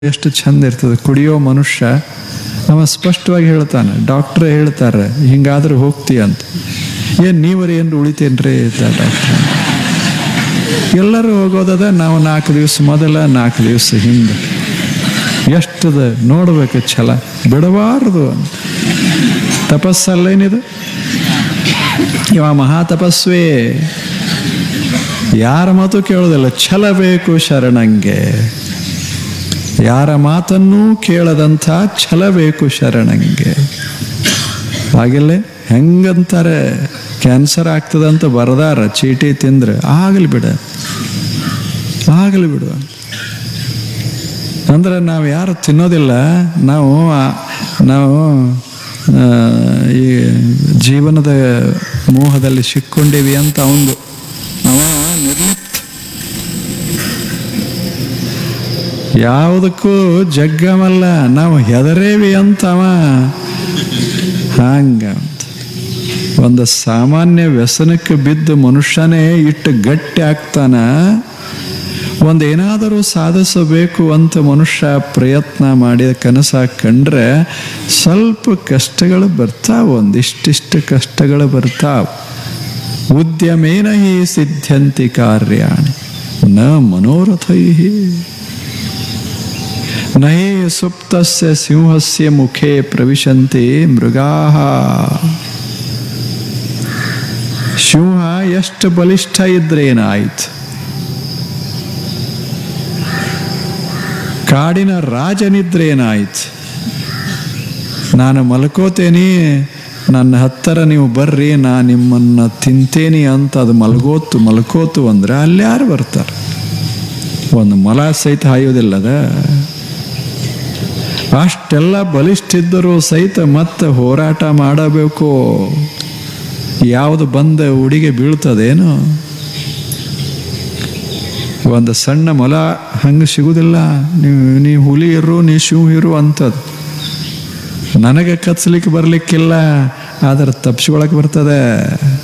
ಎಷ್ಟು ಚಂದ ಇರ್ತದೆ ಕುಡಿಯೋ ಮನುಷ್ಯ ಅವ ಸ್ಪಷ್ಟವಾಗಿ ಹೇಳ್ತಾನೆ ಡಾಕ್ಟ್ರೇ ಹೇಳ್ತಾರೆ ಹಿಂಗಾದ್ರೆ ಹೋಗ್ತಿ ಅಂತ ಏನು ನೀವರಿ ಏನು ಉಳಿತೇನ್ರಿ ಡಾಕ್ಟ್ರ್ ಎಲ್ಲರೂ ಹೋಗೋದದ ನಾವು ನಾಲ್ಕು ದಿವಸ ಮೊದಲ ನಾಲ್ಕು ದಿವಸ ಹಿಂದೆ ಎಷ್ಟದ ನೋಡ್ಬೇಕು ಛಲ ಬಿಡಬಾರದು ಅಂತ ತಪಸ್ಸಲ್ಲೇನಿದು ಇವ ಮಹಾ ತಪಸ್ವೇ ಯಾರ ಮಾತು ಕೇಳೋದಿಲ್ಲ ಛಲ ಬೇಕು ಶರಣಂಗೆ ಯಾರ ಮಾತನ್ನೂ ಕೇಳದಂಥ ಛಲ ಬೇಕು ಶರಣಂಗೆ ಹಾಗೆಲ್ಲೇ ಹೆಂಗಂತಾರೆ ಕ್ಯಾನ್ಸರ್ ಆಗ್ತದಂತ ಬರದಾರ ಚೀಟಿ ತಿಂದ್ರೆ ಆಗಲಿ ಬಿಡ ಆಗಲಿ ಬಿಡು ಅಂದ್ರೆ ನಾವು ಯಾರು ತಿನ್ನೋದಿಲ್ಲ ನಾವು ಆ- ನಾವು ಆ, ಈ ಜೀವನದ ಮೋಹದಲ್ಲಿ ಸಿಕ್ಕೊಂಡಿವಿ ಅಂತ ಅವಂದು ಅವ ನಿರ್ಲಿಪ್ತ ಯಾವುದಕ್ಕೂ ಜಗ್ಗಮಲ್ಲ ನಾವು ಹೆದರೇವಿ ಅಂತವ ಹಂಗ ಅಂತ ಒಂದು ಸಾಮಾನ್ಯ ವ್ಯಸನಕ್ಕೆ ಬಿದ್ದ ಮನುಷ್ಯನೇ ಇಟ್ಟು ಗಟ್ಟಿ ಆಗ್ತಾನ ಒಂದು ಏನಾದರೂ ಸಾಧಿಸಬೇಕು ಅಂತ ಮನುಷ್ಯ ಪ್ರಯತ್ನ ಮಾಡಿ ಕನಸ ಕಂಡ್ರೆ ಸ್ವಲ್ಪ ಕಷ್ಟಗಳು ಬರ್ತಾವ ಒಂದಿಷ್ಟಿಷ್ಟು ಕಷ್ಟಗಳು ಬರ್ತಾವ ಉದ್ಯಮೇನ ಹಿ ಸಿದ್ಧಂತಿ ಕಾರ್ಯಾಣಿ ನ ಮನೋರಥೈ ನಹಿ ಸುಪ್ತಸ್ಯ ಸಿಂಹಸ್ಯ ಮುಖೇ ಪ್ರವಿಶಂತಿ ಮೃಗಾಹ ಸಿಂಹ ಎಷ್ಟು ಬಲಿಷ್ಠ ಇದ್ರೆ ಏನಾಯ್ತು ಕಾಡಿನ ರಾಜನಿದ್ರೆ ಏನಾಯ್ತು ನಾನು ಮಲ್ಕೋತೇನೆ ನನ್ನ ಹತ್ತಿರ ನೀವು ಬರ್ರಿ ನಾ ನಿಮ್ಮನ್ನ ತಿಂತೇನಿ ಅಂತ ಅದು ಮಲ್ಗೋತು ಮಲ್ಕೋತು ಅಂದ್ರೆ ಅಲ್ಲಿ ಯಾರು ಬರ್ತಾರೆ ಒಂದು ಮೊಲ ಸಹಿತ ಹಾಯೋದಿಲ್ಲದ ಅಷ್ಟೆಲ್ಲ ಬಲಿಷ್ಠಿದ್ದರೂ ಸಹಿತ ಮತ್ತೆ ಹೋರಾಟ ಮಾಡಬೇಕು ಯಾವುದು ಬಂದ ಉಡಿಗೆ ಬೀಳ್ತದೇನು ಒಂದು ಸಣ್ಣ ಮೊಲ ಹಂಗೆ ಸಿಗುದಿಲ್ಲ ನೀವು ನೀ ಹುಲಿ ಇರು ನೀ ಶಿವ್ ಇರು ಅಂತದ್ದು ನನಗೆ ಕತ್ಸ್ಲಿಕ್ಕೆ ಬರ್ಲಿಕ್ಕಿಲ್ಲ ಆದ್ರೆ ತಪ್ಪಿಸ್ಕೊಳಕ್ ಬರ್ತದೆ